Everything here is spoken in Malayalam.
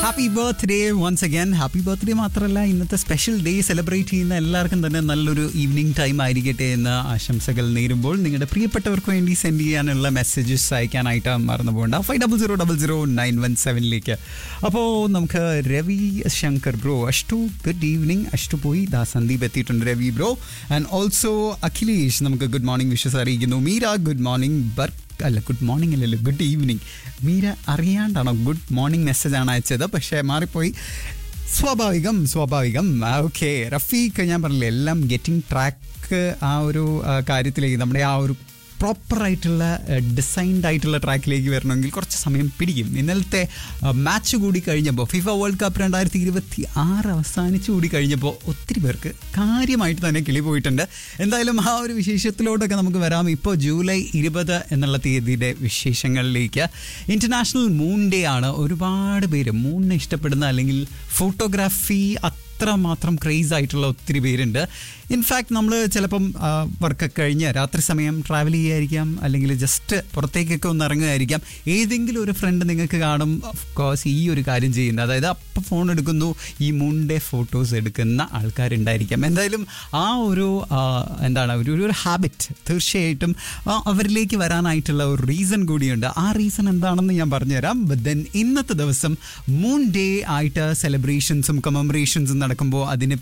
happy birthday once again happy birthday മാത്രമല്ല ഇന്നത്തെ സ്പെഷ്യൽ ഡേ സെലിബ്രേറ്റ് ചെയ്യുന്ന എല്ലാവർക്കും തന്നെ നല്ലൊരു ഈവനിങ് ടൈം ആയിരിക്കട്ടെ എന്ന് ആശംസകൾ നേരുമ്പോൾ നിങ്ങളുടെ പ്രിയപ്പെട്ടവർക്ക് വേണ്ടി സെൻഡ് ചെയ്യാനുള്ള മെസ്സേജസ് അയക്കാനായിട്ട് മറന്നു പോകണ്ട five double zero double zero nine one സെവനിലേക്ക് അപ്പോൾ നമുക്ക് Ravi Shankar bro Ashtu good evening Ashtu പോയി ദാ സന്ദീപ് എത്തിയിട്ടുണ്ട് Ravi bro and also Akhilesh നമുക്ക് ഗുഡ് മോർണിംഗ് വിഷസ് അറിയിക്കുന്നു മീര ഗുഡ് മോർണിംഗ് ബർക്ക് അല്ല ഗുഡ് മോർണിംഗ് അല്ലല്ലോ ഗുഡ് ഈവനിങ് മീര അറിയാണ്ടാണോ ഗുഡ് മോർണിംഗ് മെസ്സേജ് ആണ് അയച്ചത് പക്ഷേ മാറിപ്പോയി സ്വാഭാവികം സ്വാഭാവികം ഓക്കെ റഫീഖ് ഞാൻ പറഞ്ഞില്ലേ എല്ലാം ഗെറ്റിംഗ് ട്രാക്ക് ആ ഒരു ആ, കാര്യത്തിലേക്ക് നമ്മുടെ ആ ഒരു പ്രോപ്പറായിട്ടുള്ള ഡിസൈൻഡ് ആയിട്ടുള്ള ട്രാക്കിലേക്ക് വരണമെങ്കിൽ കുറച്ച് സമയം പിടിക്കും ഇന്നലത്തെ മാച്ച് കൂടി കഴിഞ്ഞപ്പോൾ ഫിഫ വേൾഡ് കപ്പ് രണ്ടായിരത്തി ഇരുപത്തി ആറ് അവസാനിച്ചു കൂടി കഴിഞ്ഞപ്പോൾ ഒത്തിരി പേർക്ക് കാര്യമായിട്ട് തന്നെ കിളി പോയിട്ടുണ്ട് എന്തായാലും ആ ഒരു വിശേഷത്തിലോട്ടൊക്കെ നമുക്ക് വരാം ഇപ്പോൾ ജൂലൈ ഇരുപത് എന്നുള്ള തീയതിയുടെ വിശേഷങ്ങളിലേക്ക് ഇൻ്റർനാഷണൽ മൂൺ ഡേ ആണ് ഒരുപാട് പേര് മൂണിനെ ഇഷ്ടപ്പെടുന്ന അല്ലെങ്കിൽ ഫോട്ടോഗ്രാഫി അത്രമാത്രം ക്രേസ് ആയിട്ടുള്ള ഒത്തിരി പേരുണ്ട് ഇൻഫാക്ട് നമ്മൾ ചിലപ്പം വർക്കൊക്കെ കഴിഞ്ഞ് രാത്രി സമയം ട്രാവൽ ചെയ്യുമായിരിക്കാം അല്ലെങ്കിൽ ജസ്റ്റ് പുറത്തേക്കൊക്കെ ഒന്ന് ഇറങ്ങുമായിരിക്കാം ഏതെങ്കിലും ഒരു ഫ്രണ്ട് നിങ്ങൾക്ക് കാണും ഓഫ് കോഴ്സ് ഈ ഒരു കാര്യം ചെയ്യുന്നത് അതായത് അപ്പം ഫോൺ എടുക്കുന്നു ഈ മൂണിൻ്റെ ഫോട്ടോസ് എടുക്കുന്ന ആൾക്കാരുണ്ടായിരിക്കാം എന്തായാലും ആ ഒരു ആ, എന്താണ് ഒരു ഒരു ഹാബിറ്റ് തീർച്ചയായിട്ടും ആ, അവരിലേക്ക് വരാനായിട്ടുള്ള ഒരു റീസൺ കൂടിയുണ്ട് ആ റീസൺ എന്താണെന്ന് ഞാൻ പറഞ്ഞുതരാം ബട്ട് ദെൻ ഇന്നത്തെ ദിവസം മൂൺ ഡേ ആയിട്ട് സെലിബ്രേഷൻസും കമമറേഷൻസും നടക്കുമ്പോൾ അതിന്